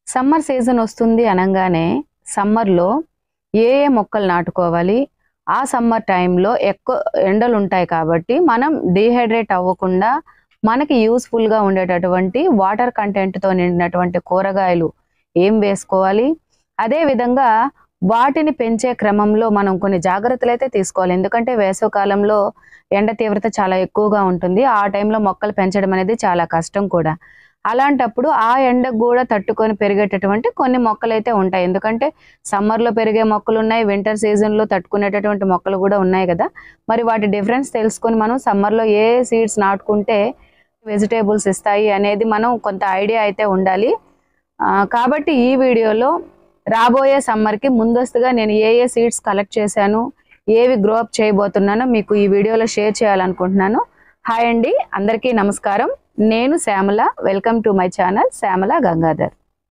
Summer season వస్తుంది అనగానే సమ్మర్లో ఏ ఏ మొక్కలు నాటుకోవాలి ఆ సమ్మర్ టైంలో ఎక్కువ ఎండలు ఉంటాయి కాబట్టి మనం డీహైడ్రేట్ అవ్వకుండా మనకి యూస్ఫుల్గా ఉండేటటువంటి వాటర్ కంటెంట్తో నిండినటువంటి కూరగాయలు ఏం వేసుకోవాలి అదే విధంగా వాటిని పెంచే క్రమంలో మనం కొన్ని జాగ్రత్తలు అయితే తీసుకోవాలి ఎందుకంటే వేసవికాలంలో ఎండ తీవ్రత చాలా ఎక్కువగా ఉంటుంది ఆ టైంలో మొక్కలు పెంచడం అనేది చాలా కష్టం కూడా అలాంటప్పుడు ఆ ఎండకు కూడా తట్టుకొని పెరిగేటటువంటి కొన్ని మొక్కలు అయితే ఉంటాయి ఎందుకంటే సమ్మర్లో పెరిగే మొక్కలు ఉన్నాయి వింటర్ సీజన్లో తట్టుకునేటటువంటి మొక్కలు కూడా ఉన్నాయి కదా మరి వాటి డిఫరెన్స్ తెలుసుకొని మనం సమ్మర్లో ఏ సీడ్స్ నాటుకుంటే వెజిటేబుల్స్ ఇస్తాయి అనేది మనం కొంత ఐడియా అయితే ఉండాలి ఆ, కాబట్టి ఈ వీడియోలో రాబోయే సమ్మర్కి ముందస్తుగా నేను ఏ ఏ సీడ్స్ కలెక్ట్ చేశాను ఏవి గ్రో అప్ చేయబోతున్నానో మీకు ఈ వీడియోలో షేర్ చేయాలనుకుంటున్నాను హాయ్ అండి అందరికీ నమస్కారం నేను Shyamala welcome to my channel Shyamala Gangadhar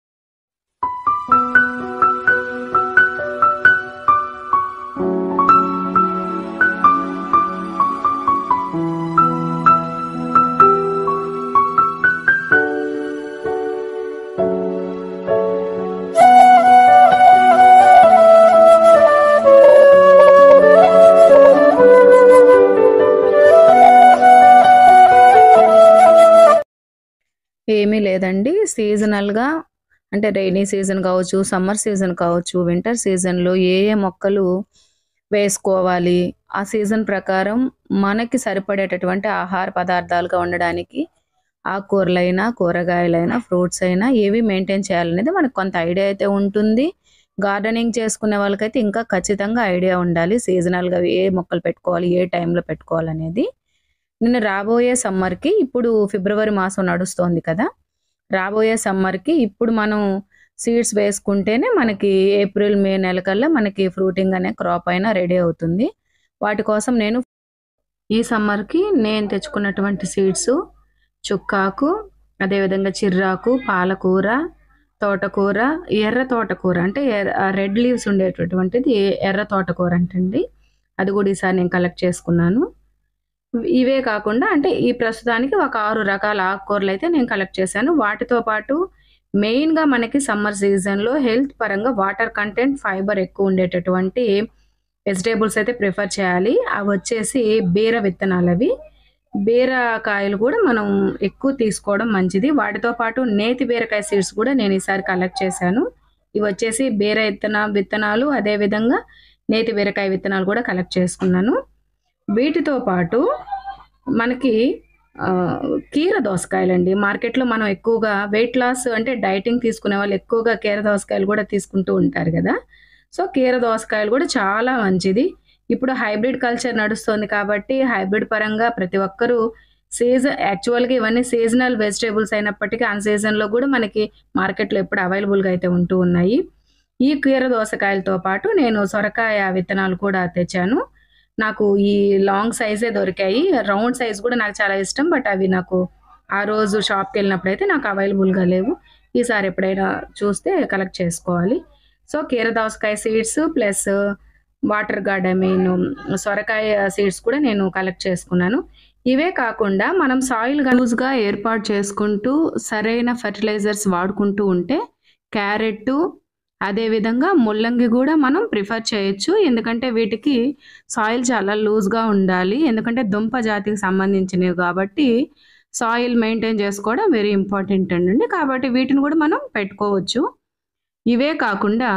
ఏమీ లేదండి సీజనల్గా అంటే రైనీ సీజన్ కావచ్చు సమ్మర్ సీజన్ కావచ్చు వింటర్ సీజన్లో ఏ ఏ మొక్కలు వేసుకోవాలి ఆ సీజన్ ప్రకారం మనకి సరిపడేటటువంటి ఆహార పదార్థాలుగా ఉండడానికి ఆకుకూరలైనా కూరగాయలైనా ఫ్రూట్స్ అయినా ఏవి మెయింటైన్ చేయాలనేది మనకు కొంత ఐడియా అయితే ఉంటుంది గార్డెనింగ్ చేసుకునే వాళ్ళకైతే ఇంకా ఖచ్చితంగా ఐడియా ఉండాలి సీజనల్గా ఏ మొక్కలు పెట్టుకోవాలి ఏ టైంలో పెట్టుకోవాలనేది నేను రాబోయే సమ్మర్కి ఇప్పుడు ఫిబ్రవరి మాసం నడుస్తోంది కదా రాబోయే సమ్మర్కి ఇప్పుడు మనం సీడ్స్ వేసుకుంటేనే మనకి ఏప్రిల్ మే నెల కల్లా మనకి ఫ్రూటింగ్ అనే క్రాప్ అయినా రెడీ అవుతుంది వాటి కోసం నేను ఈ సమ్మర్కి నేను తెచ్చుకున్నటువంటి సీడ్స్ చుక్కాకు అదేవిధంగా చిర్రాకు పాలకూర తోటకూర ఎర్ర తోటకూర అంటే రెడ్ లీవ్స్ ఉండేటటువంటిది ఎర్ర తోటకూర అంటండి అది కూడా ఈసారి నేను కలెక్ట్ చేసుకున్నాను ఇవే కాకుండా అంటే ఈ ప్రస్తుతానికి ఒక ఆరు రకాల ఆకుకూరలు అయితే నేను కలెక్ట్ చేశాను వాటితో పాటు మెయిన్గా మనకి సమ్మర్ సీజన్లో హెల్త్ పరంగా వాటర్ కంటెంట్ ఫైబర్ ఎక్కువ ఉండేటటువంటి వెజిటేబుల్స్ అయితే ప్రిఫర్ చేయాలి అవి వచ్చేసి బీర విత్తనాలు అవి బీరకాయలు కూడా మనం ఎక్కువ తీసుకోవడం మంచిది వాటితో పాటు నేతి బీరకాయ సీడ్స్ కూడా నేను ఈసారి కలెక్ట్ చేశాను ఇవి వచ్చేసి బీర విత్తన విత్తనాలు అదేవిధంగా నేతి బీరకాయ విత్తనాలు కూడా కలెక్ట్ చేసుకున్నాను వీటితో పాటు మనకి ఆ, కీర దోసకాయలండి మార్కెట్లో మనం ఎక్కువగా వెయిట్ లాస్ అంటే డైటింగ్ తీసుకునే వాళ్ళు ఎక్కువగా కీర దోసకాయలు కూడా తీసుకుంటూ ఉంటారు కదా సో కీర దోసకాయలు కూడా చాలా మంచిది ఇప్పుడు హైబ్రిడ్ కల్చర్ నడుస్తుంది కాబట్టి హైబ్రిడ్ పరంగా ప్రతి ఒక్కరూ సీజన్ యాక్చువల్గా ఇవన్నీ సీజనల్ వెజిటేబుల్స్ అయినప్పటికీ అన్ సీజన్లో కూడా మనకి మార్కెట్లో ఎప్పుడు అవైలబుల్గా అయితే ఉంటూ ఉన్నాయి ఈ కీర దోసకాయలతో పాటు నేను సొరకాయ విత్తనాలు కూడా తెచ్చాను నాకు ఈ లాంగ్ సైజే దొరికాయి రౌండ్ సైజ్ కూడా నాకు చాలా ఇష్టం బట్ అవి నాకు ఆ రోజు షాప్కి వెళ్ళినప్పుడు అయితే నాకు అవైలబుల్గా లేవు ఈసారి ఎప్పుడైనా చూస్తే కలెక్ట్ చేసుకోవాలి సో కీర దోసకాయ seeds plus water gourd I mean సొరకాయ సీడ్స్ కూడా నేను కలెక్ట్ చేసుకున్నాను ఇవే కాకుండా మనం సాయిల్ గా ఏర్పాటు చేసుకుంటూ సరైన ఫర్టిలైజర్స్ వాడుకుంటూ ఉంటే క్యారెట్ అదేవిధంగా ముల్లంగి కూడా మనం ప్రిఫర్ చేయొచ్చు ఎందుకంటే వీటికి సాయిల్ చాలా లూజ్గా ఉండాలి ఎందుకంటే దుంప జాతికి సంబంధించినవి కాబట్టి సాయిల్ మెయింటైన్ చేసుకోవడం వెరీ ఇంపార్టెంట్ అండి కాబట్టి వీటిని కూడా మనం పెట్టుకోవచ్చు ఇవే కాకుండా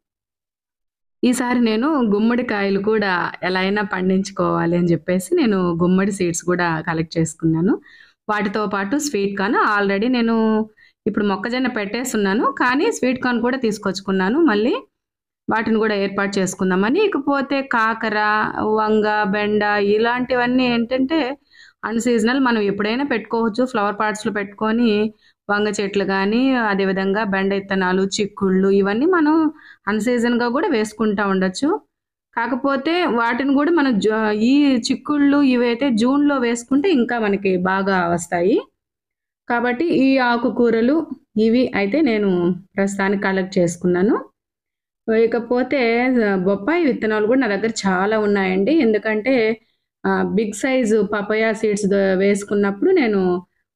ఈసారి నేను గుమ్మడికాయలు కూడా ఎలా అయినా పండించుకోవాలి అని చెప్పేసి నేను గుమ్మడి సీడ్స్ కూడా కలెక్ట్ చేసుకున్నాను వాటితో పాటు స్వీట్ కార్న్ ఆల్రెడీ నేను ఇప్పుడు మొక్కజొన్న పెట్టేస్తున్నాను కానీ స్వీట్ కార్న్ కూడా తీసుకొచ్చుకున్నాను మళ్ళీ వాటిని కూడా ఏర్పాటు చేసుకుందామని ఇకపోతే కాకర వంగ బెండ ఇలాంటివన్నీ ఏంటంటే అన్సీజనల్ మనం ఎప్పుడైనా పెట్టుకోవచ్చు ఫ్లవర్ పాట్స్లో పెట్టుకొని వంగ చెట్లు కానీ అదేవిధంగా బెండ ఇత్తనాలు చిక్కుళ్ళు ఇవన్నీ మనం అన్సీజన్గా కూడా వేసుకుంటా ఉండొచ్చు కాకపోతే వాటిని కూడా మనం జూ- ఈ చిక్కుళ్ళు ఇవైతే జూన్లో వేసుకుంటే ఇంకా మనకి బాగా వస్తాయి కాబట్టి ఈ ఆకుకూరలు ఇవి అయితే నేను ప్రస్తుతానికి కలెక్ట్ చేసుకున్నాను ఇకపోతే బొప్పాయి విత్తనాలు కూడా నా దగ్గర చాలా ఉన్నాయండి ఎందుకంటే బిగ్ సైజు పపయా సీడ్స్ వేసుకున్నప్పుడు నేను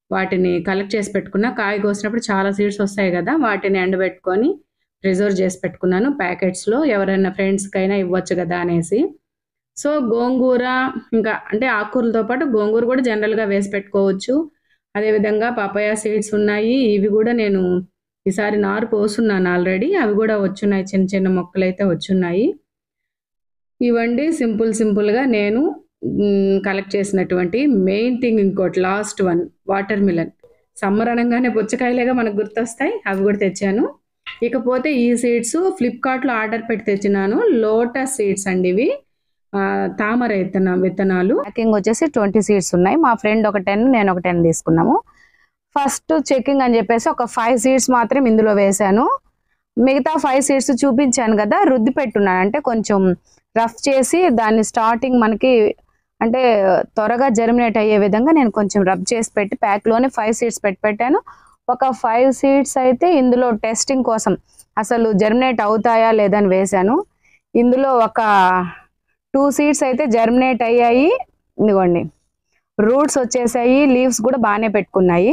వాటిని కలెక్ట్ చేసి పెట్టుకున్నా కాయ కోసినప్పుడు చాలా సీడ్స్ వస్తాయి కదా వాటిని ఎండబెట్టుకొని ప్రిజర్వ్ చేసి పెట్టుకున్నాను ప్యాకెట్స్లో ఎవరైనా ఫ్రెండ్స్కైనా ఇవ్వచ్చు కదా అనేసి సో గోంగూర ఇంకా అంటే ఆకుకూరలతో పాటు గోంగూర కూడా జనరల్గా వేసి పెట్టుకోవచ్చు అదేవిధంగా పపాయ సీడ్స్ ఉన్నాయి ఇవి కూడా నేను ఈసారి నారు పోసున్నాను ఆల్రెడీ అవి కూడా వచ్చున్నాయి చిన్న చిన్న మొక్కలు అయితే వచ్చున్నాయి ఇవండి సింపుల్ సింపుల్గా నేను కలెక్ట్ చేసినటువంటి మెయిన్ థింగ్ ఇంకోటి last one watermelon summer అనగానే పుచ్చకాయలేగా మనకు గుర్తొస్తాయి అవి కూడా తెచ్చాను ఇకపోతే ఈ సీడ్స్ ఫ్లిప్కార్ట్లో ఆర్డర్ పెట్టి తెచ్చినాను లోటస్ సీడ్స్ అండి ఇవి ఆ, తామర విత్తన విత్తనాలు ప్యాకింగ్ వచ్చేసి ట్వంటీ సీడ్స్ ఉన్నాయి మా ఫ్రెండ్ ఒక టెన్ నేను ఒక టెన్ తీసుకున్నాము ఫస్ట్ చెకింగ్ అని చెప్పేసి ఒక ఫైవ్ సీడ్స్ మాత్రం ఇందులో వేశాను మిగతా ఫైవ్ సీడ్స్ చూపించాను కదా రుద్ది పెట్టున్నాను అంటే కొంచెం రఫ్ చేసి దాన్ని స్టార్టింగ్ మనకి అంటే త్వరగా జర్మినేట్ అయ్యే విధంగా నేను కొంచెం రబ్ చేసి పెట్టి ప్యాక్లోనే ఫైవ్ సీడ్స్ పెట్టి పెట్టాను ఒక ఫైవ్ సీడ్స్ అయితే ఇందులో టెస్టింగ్ కోసం అసలు జర్మినేట్ అవుతాయా లేదని వేశాను ఇందులో ఒక టూ సీడ్స్ అయితే జర్మినేట్ అయ్యాయి ఇదిగోండి రూట్స్ వచ్చేసాయి లీవ్స్ కూడా బాగానే పెట్టుకున్నాయి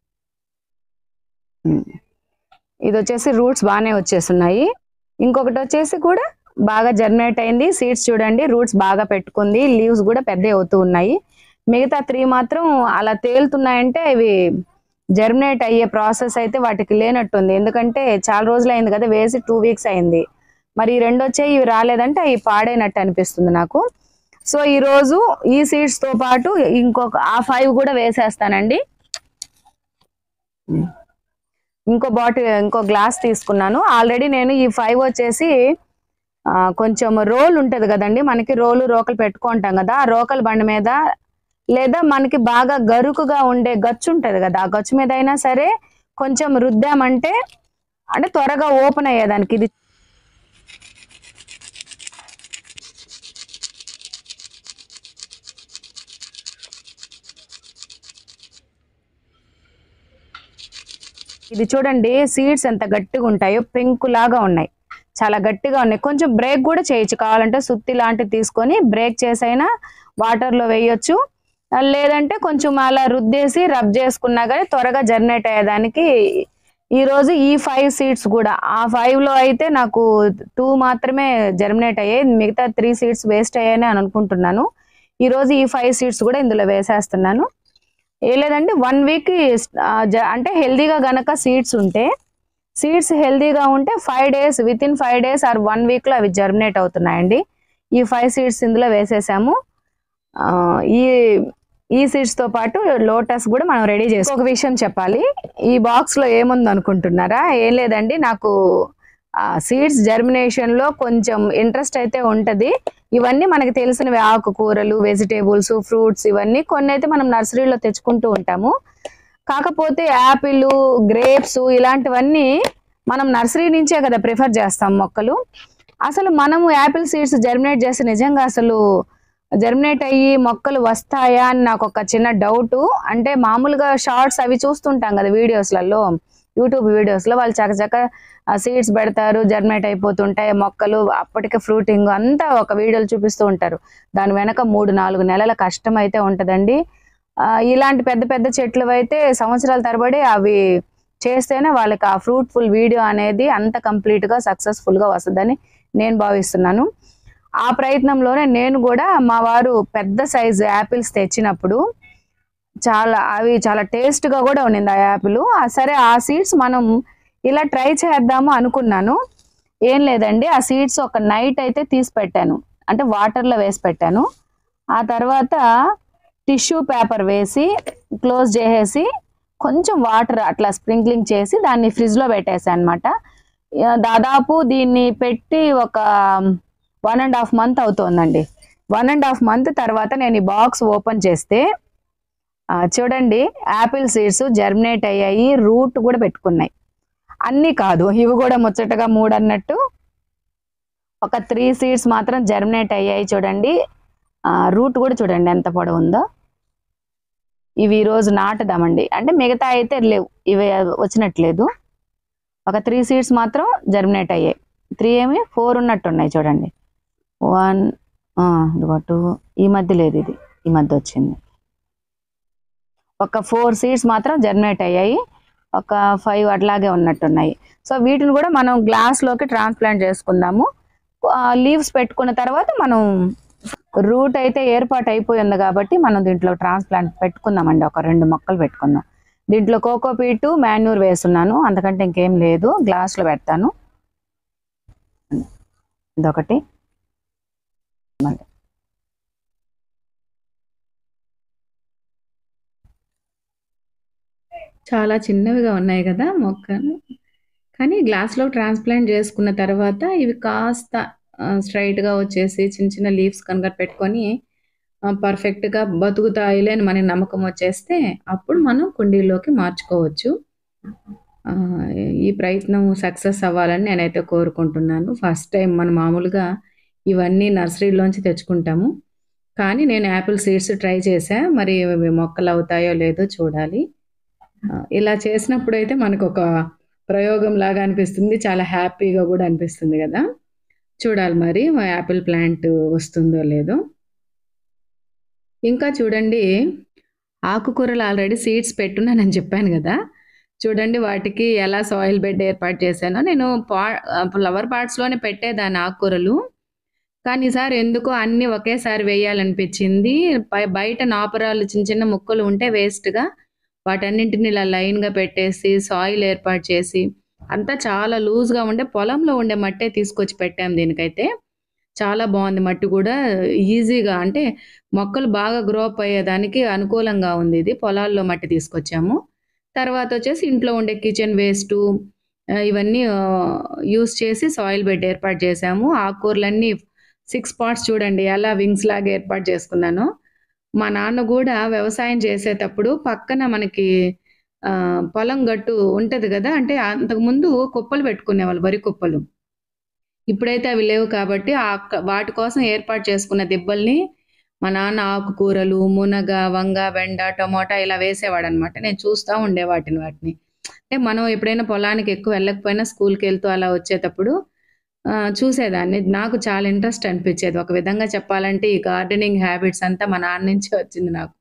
ఉమ్. ఇది వచ్చేసి రూట్స్ బాగానే వచ్చేస్తున్నాయి ఇంకొకటి వచ్చేసి కూడా బాగా జర్మినేట్ అయింది సీడ్స్ చూడండి రూట్స్ బాగా పెట్టుకుంది లీవ్స్ కూడా పెద్ద అవుతూ ఉన్నాయి మిగతా త్రీ మాత్రం అలా తేలుతున్నాయంటే ఇవి జర్మినేట్ అయ్యే ప్రాసెస్ అయితే వాటికి లేనట్టుంది ఎందుకంటే చాలా రోజులు అయింది కదా వేసి టూ వీక్స్ అయింది మరి ఈ రెండు వచ్చాయి ఇవి రాలేదంటే అవి పాడైనట్టు అనిపిస్తుంది నాకు సో ఈ రోజు ఈ సీడ్స్ తో పాటు ఇంకొక ఆ ఫైవ్ కూడా వేసేస్తానండి ఇంకో బాటిల్ ఇంకో గ్లాస్ తీసుకున్నాను ఆల్రెడీ నేను ఈ ఫైవ్ వచ్చేసి ఆ, కొంచెం రోల్ ఉంటది కదండి మనకి రోలు రోకలు పెట్టుకుంటాం కదా ఆ రోకల బండి మీద లేదా మనకి బాగా గరుకుగా ఉండే గచ్చు ఉంటది కదా ఆ గచ్చు మీద అయినా సరే కొంచెం రుద్దామంటే అంటే త్వరగా ఓపెన్ అయ్యేదానికి ఇది ఇది చూడండి సీడ్స్ ఎంత గట్టిగా ఉంటాయో పెంకు లాగా ఉన్నాయి చాలా గట్టిగా ఉన్నాయి కొంచెం బ్రేక్ కూడా చేయొచ్చు కావాలంటే సుత్తి లాంటివి తీసుకొని బ్రేక్ చేసైనా వాటర్లో వేయొచ్చు ఆ, లేదంటే కొంచెం అలా రుద్దేసి రబ్ చేసుకున్నా కానీ త్వరగా జర్నేట్ అయ్యేదానికి ఈ రోజు ఈ ఫైవ్ సీడ్స్ కూడా ఆ ఫైవ్ లో అయితే నాకు టూ మాత్రమే జర్మినేట్ అయ్యాయి మిగతా త్రీ సీడ్స్ వేస్ట్ అయ్యాయని అని అనుకుంటున్నాను ఈ రోజు ఈ ఫైవ్ సీడ్స్ కూడా ఇందులో వేసేస్తున్నాను ఏ లేదంటే వన్ వీక్ అంటే హెల్దీగా గనక సీడ్స్ ఉంటే సీడ్స్ హెల్దీగా ఉంటే five days within five days or one వీక్లో అవి జర్మినేట్ అవుతున్నాయండి ఈ ఫైవ్ సీడ్స్ ఇందులో వేసేసాము ఆ, ఈ ఈ సీడ్స్ తో పాటు లోటస్ కూడా మనం రెడీ చేసి ఒక విషయం చెప్పాలి ఈ బాక్స్ లో ఏముంది అనుకుంటున్నారా ఏం లేదండి నాకు సీడ్స్ జర్మినేషన్ లో కొంచెం ఇంట్రెస్ట్ అయితే ఉంటది ఇవన్నీ మనకి తెలిసినవి ఆకుకూరలు వెజిటేబుల్స్ ఫ్రూట్స్ ఇవన్నీ కొన్ని అయితే మనం నర్సరీలో తెచ్చుకుంటూ ఉంటాము కాకపోతే యాపిల్ గ్రేప్స్ ఇలాంటివన్నీ మనం నర్సరీ నుంచే కదా ప్రిఫర్ చేస్తాం మొక్కలు అసలు మనము యాపిల్ సీడ్స్ జర్మినేట్ చేస్తే నిజంగా అసలు జర్మినేట్ అయ్యి మొక్కలు వస్తాయా అని నాకు ఒక చిన్న డౌట్ అంటే మామూలుగా షార్ట్స్ అవి చూస్తుంటాం కదా వీడియోస్లలో యూట్యూబ్ వీడియోస్లో వాళ్ళు చకచక సీడ్స్ పెడతారు జర్మినేట్ అయిపోతుంటాయి మొక్కలు అప్పటికే ఫ్రూటింగ్ అంతా ఒక వీడియోలు చూపిస్తూ ఉంటారు దాని వెనక మూడు నాలుగు నెలల కష్టం అయితే ఉంటుందండి ఆ, ఇలాంటి పెద్ద పెద్ద చెట్లు అయితే సంవత్సరాల తరబడి అవి చేస్తేనే వాళ్ళకి ఆ ఫ్రూట్ఫుల్ వీడియో అనేది అంత కంప్లీట్గా సక్సెస్ఫుల్గా వస్తుందని నేను భావిస్తున్నాను ఆ ప్రయత్నంలోనే నేను కూడా మా వారు పెద్ద సైజు యాపిల్స్ తెచ్చినప్పుడు చాలా అవి చాలా టేస్ట్గా కూడా ఉండింది ఆ యాపిల్ సరే ఆ సీడ్స్ మనం ఇలా ట్రై చేద్దాము అనుకున్నాను ఏం లేదండి ఆ సీడ్స్ ఒక నైట్ అయితే తీసి పెట్టాను అంటే వాటర్లో వేసి పెట్టాను ఆ తర్వాత టిష్యూ పేపర్ వేసి క్లోజ్ చేసేసి కొంచెం వాటర్ అట్లా స్ప్రింక్లింగ్ చేసి దాన్ని ఫ్రిడ్జ్లో పెట్టేసాను అనమాట దాదాపు దీన్ని పెట్టి ఒక వన్ అండ్ హాఫ్ మంత్ అవుతోందండి వన్ అండ్ హాఫ్ మంత్ తర్వాత నేను ఈ బాక్స్ ఓపెన్ చేస్తే ఆ, చూడండి యాపిల్ సీడ్స్ జర్మినేట్ అయ్యాయి రూట్ కూడా పెట్టుకున్నాయి అన్నీ కాదు ఇవి కూడా ముచ్చటగా మూడు అన్నట్టు ఒక త్రీ సీడ్స్ మాత్రం జర్మినేట్ అయ్యాయి చూడండి రూట్ కూడా చూడండి ఎంత పొడవు ఉందో ఇవి ఈ రోజు నాటుదామండి అంటే మిగతా అయితే లేవు ఇవి వచ్చినట్లేదు ఒక త్రీ సీడ్స్ మాత్రం జర్మినేట్ అయ్యాయి త్రీ ఏమి ఫోర్ ఉన్నట్టు ఉన్నాయి చూడండి వన్ ఇదిగో టూ ఈ మధ్య లేదు ఇది ఈ మధ్య వచ్చింది ఒక ఫోర్ సీడ్స్ మాత్రం జర్మినేట్ అయ్యాయి ఒక ఫైవ్ అట్లాగే ఉన్నట్టున్నాయి సో వీటిని కూడా మనం గ్లాస్లోకి ట్రాన్స్ప్లాంట్ చేసుకుందాము లీవ్స్ పెట్టుకున్న తర్వాత మనం రూట్ అయితే ఏర్పాటు అయిపోయింది కాబట్టి మనం దీంట్లో ట్రాన్స్ప్లాంట్ పెట్టుకుందామండి ఒక రెండు మొక్కలు పెట్టుకుందాం దీంట్లో కోకోపీటు మాన్యూర్ వేస్తున్నాను అంతకంటే ఇంకేం లేదు గ్లాస్లో పెడతాను ఇదొకటి మళ్ళీ చాలా చిన్నవిగా ఉన్నాయి కదా మొక్కలు కానీ గ్లాస్లో ట్రాన్స్ప్లాంట్ చేసుకున్న తర్వాత ఇవి కాస్త స్ట్రైట్గా వచ్చేసి చిన్న చిన్న లీవ్స్ కనుక పెట్టుకొని పర్ఫెక్ట్గా బతుకుతాయిలే అని మనకి నమ్మకం వచ్చేస్తే అప్పుడు మనం కుండీలోకి మార్చుకోవచ్చు ఆ, ఈ ప్రయత్నం సక్సెస్ అవ్వాలని నేనైతే కోరుకుంటున్నాను ఫస్ట్ టైం మనం మామూలుగా ఇవన్నీ నర్సరీలోంచి తెచ్చుకుంటాము కానీ నేను యాపిల్ సీడ్స్ ట్రై చేశా మరి ఇవి మొక్కలు అవుతాయో లేదో చూడాలి ఆ, ఇలా చేసినప్పుడు అయితే మనకు ఒక ప్రయోగం లాగా అనిపిస్తుంది చాలా హ్యాపీగా కూడా అనిపిస్తుంది కదా చూడాలి మరి మా యాపిల్ ప్లాంట్ వస్తుందో లేదో ఇంకా చూడండి ఆకుకూరలు ఆల్రెడీ సీడ్స్ పెట్టున్నానని చెప్పాను కదా చూడండి వాటికి ఎలా సాయిల్ బెడ్ ఏర్పాటు చేశానో నేను పా ఫ్లవర్ పాట్స్లోనే పెట్టేదాన్ని ఆకుకూరలు కానీ ఈసారి ఎందుకో అన్నీ ఒకేసారి వేయాలనిపించింది బయ- బయట నాపరాలు చిన్న చిన్న ముక్కలు ఉంటే వేస్ట్గా వాటన్నింటిని ఇలా లైన్గా పెట్టేసి సాయిల్ ఏర్పాటు చేసి అంతా చాలా లూజ్గా ఉండే పొలంలో ఉండే మట్టే తీసుకొచ్చి పెట్టాం దీనికైతే చాలా బాగుంది మట్టి కూడా ఈజీగా అంటే మొక్కలు బాగా గ్రో అప్ అయ్యేదానికి అనుకూలంగా ఉంది ఇది పొలాల్లో మట్టి తీసుకొచ్చాము తర్వాత వచ్చేసి ఇంట్లో ఉండే కిచెన్ వేస్ట్ ఇవన్నీ యూస్ చేసి సాయిల్ బెడ్ ఏర్పాటు చేసాము ఆకుకూరలన్నీ సిక్స్ పార్ట్స్ చూడండి ఎలా వింగ్స్ లాగా ఏర్పాటు చేసుకున్నాను మా నాన్న కూడా వ్యవసాయం చేసేటప్పుడు పక్కన మనకి ఆ, పొలం గట్టు ఉంటది కదా అంటే అంతకుముందు కుప్పలు పెట్టుకునేవాళ్ళు వరి కుప్పలు ఇప్పుడైతే అవి లేవు కాబట్టి ఆ క- వాటి కోసం ఏర్పాటు చేసుకున్న దిబ్బల్ని మా నాన్న ఆకుకూరలు మునగ వంగ బెండ టమోటా ఇలా వేసేవాడు అనమాట నేను చూస్తూ ఉండే వాటిని వాటిని అంటే మనం ఎప్పుడైనా పొలానికి ఎక్కువ వెళ్ళకపోయినా స్కూల్కి వెళ్తూ అలా వచ్చేటప్పుడు ఆ, చూసేదాన్ని నాకు చాలా ఇంట్రెస్ట్ అనిపించేది ఒక విధంగా చెప్పాలంటే ఈ గార్డెనింగ్ హ్యాబిట్స్ అంతా మా నాన్న నుంచి వచ్చింది నాకు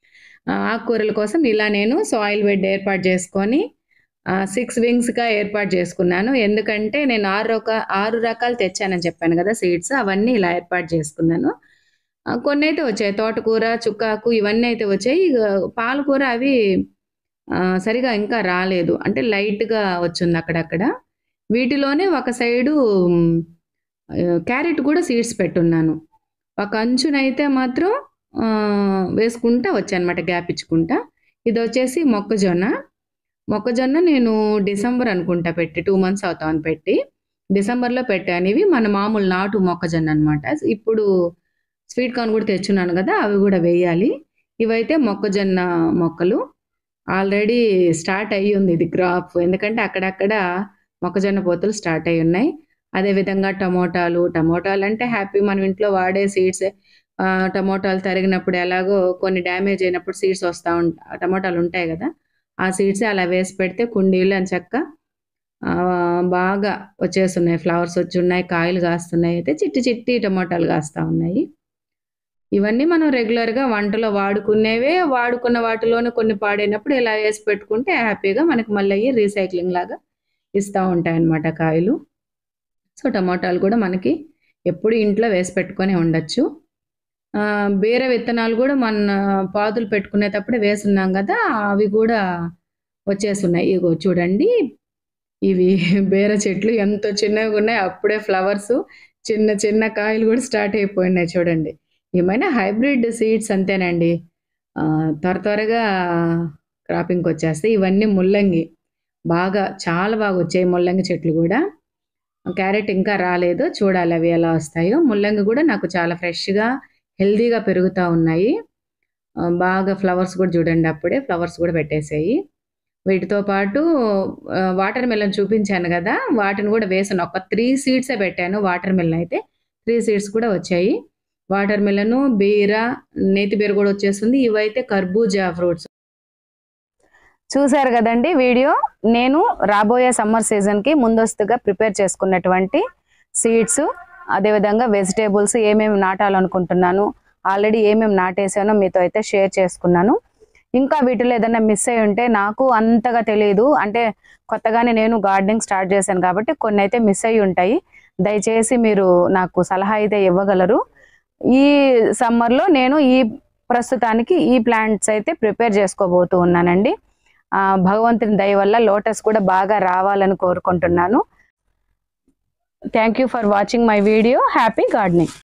ఆ, ఆకుకూరల కోసం ఇలా నేను సాయిల్ బెడ్ ఏర్పాటు చేసుకొని సిక్స్ వింగ్స్గా ఏర్పాటు చేసుకున్నాను ఎందుకంటే నేను ఆరు రక ఆరు రకాలు తెచ్చానని చెప్పాను కదా సీడ్స్ అవన్నీ ఇలా ఏర్పాటు చేసుకున్నాను ఆ, కొన్ని అయితే వచ్చాయి తోటకూర చుక్కాకు ఇవన్నీ అయితే వచ్చాయి ఇక పాలకూర అవి ఆ, సరిగా ఇంకా రాలేదు అంటే లైట్గా వచ్చింది అక్కడక్కడ వీటిలోనే ఒక సైడు మ్, ఆ, క్యారెట్ కూడా సీడ్స్ పెట్టున్నాను ఒక అంచునైతే మాత్రం ఆ, వేసుకుంటా వచ్చానమాట గ్యాప్ ఇచ్చుకుంటా ఇది వచ్చేసి మొక్కజొన్న మొక్కజొన్న నేను డిసెంబర్ అనుకుంటా పెట్టి టూ మంత్స్ అవుతామని పెట్టి డిసెంబర్లో పెట్టాను ఇవి మన మామూలు నాటు మొక్కజొన్న అనమాట ఇప్పుడు స్వీట్ కార్న్ కూడా తెచ్చున్నాను కదా అవి కూడా వేయాలి ఇవైతే మొక్కజొన్న మొక్కలు ఆల్రెడీ స్టార్ట్ అయ్యి ఉంది ఇది క్రాప్ ఎందుకంటే అక్కడక్కడ మొక్కజొన్న పోతులు స్టార్ట్ అయి ఉన్నాయి అదేవిధంగా టమోటాలు టమోటాలు అంటే హ్యాపీ మనం ఇంట్లో వాడే సీడ్స్ టమోటాలు తరిగినప్పుడు ఎలాగో కొన్ని డ్యామేజ్ అయినప్పుడు సీడ్స్ వస్తూ ఉంటాయి టమోటాలు ఉంటాయి కదా ఆ సీడ్స్ అలా వేసి పెడితే కుండీలు అని చక్క ఆ, బాగా వచ్చేస్తున్నాయి ఫ్లవర్స్ వచ్చి ఉన్నాయి కాయలు కాస్తున్నాయి అయితే చిట్టి చిట్టి టమోటాలు కాస్తూ ఉన్నాయి ఇవన్నీ మనం రెగ్యులర్గా వంటలో వాడుకునేవే వాడుకున్న వాటిలోనే కొన్ని పాడైనప్పుడు ఇలా వేసి పెట్టుకుంటే హ్యాపీగా మనకి మళ్ళీ అయ్యి రీసైక్లింగ్ లాగా ఇస్తూ ఉంటాయి అన్నమాట కాయలు సో టమోటాలు కూడా మనకి ఎప్పుడు ఇంట్లో వేసి పెట్టుకొని ఉండొచ్చు ఆ, బీర విత్తనాలు కూడా మన పాదులు పెట్టుకునేటప్పుడే వేసున్నాం కదా అవి కూడా వచ్చేస్తున్నాయి ఇగో చూడండి ఇవి బీర చెట్లు ఎంత చిన్నగా ఉన్నాయి అప్పుడే ఫ్లవర్స్ చిన్న చిన్న కాయలు కూడా స్టార్ట్ అయిపోయినాయి చూడండి ఏమైనా హైబ్రిడ్ సీడ్స్ అంతేనండి ఆ, త్వర త్వరగా క్రాపింగ్కి వచ్చేస్తాయి ఇవన్నీ ముల్లంగి బాగా చాలా బాగా వచ్చాయి ముల్లంగి చెట్లు కూడా క్యారెట్ ఇంకా రాలేదు చూడాలి అవి ఎలా వస్తాయో ముల్లంగి కూడా నాకు చాలా ఫ్రెష్గా హెల్దీగా పెరుగుతూ ఉన్నాయి ఆ, బాగా ఫ్లవర్స్ కూడా చూడండి అప్పుడే ఫ్లవర్స్ కూడా పెట్టేసాయి వీటితో పాటు వాటర్ మిలన్ చూపించాను కదా వాటిని కూడా వేసాను ఒక త్రీ సీడ్సే పెట్టాను వాటర్ మిలన్ అయితే త్రీ సీడ్స్ కూడా వచ్చాయి వాటర్ మిలను బీర నేతి బీర కూడా వచ్చేస్తుంది ఇవైతే కర్బూజా ఫ్రూట్స్ చూశారు కదండి వీడియో నేను రాబోయే సమ్మర్ సీజన్కి ముందస్తుగా ప్రిపేర్ చేసుకున్నటువంటి సీడ్స్ అదేవిధంగా వెజిటేబుల్స్ ఏమేమి నాటాలనుకుంటున్నాను ఆల్రెడీ ఏమేమి నాటేసానో మీతో అయితే షేర్ చేసుకున్నాను ఇంకా వీటిలో ఏదైనా మిస్ అయి ఉంటే నాకు అంతగా తెలియదు అంటే కొత్తగానే నేను గార్డెనింగ్ స్టార్ట్ చేశాను కాబట్టి కొన్ని అయితే మిస్ అయి ఉంటాయి దయచేసి మీరు నాకు సలహా అయితే ఇవ్వగలరు ఈ సమ్మర్లో నేను ఈ ప్రస్తుతానికి ఈ ప్లాంట్స్ అయితే ప్రిపేర్ చేసుకోబోతూ ఉన్నానండి ఆ, భగవంతుని దయ వల్ల లోటస్ కూడా బాగా రావాలని కోరుకుంటున్నాను thank you for watching my video happy gardening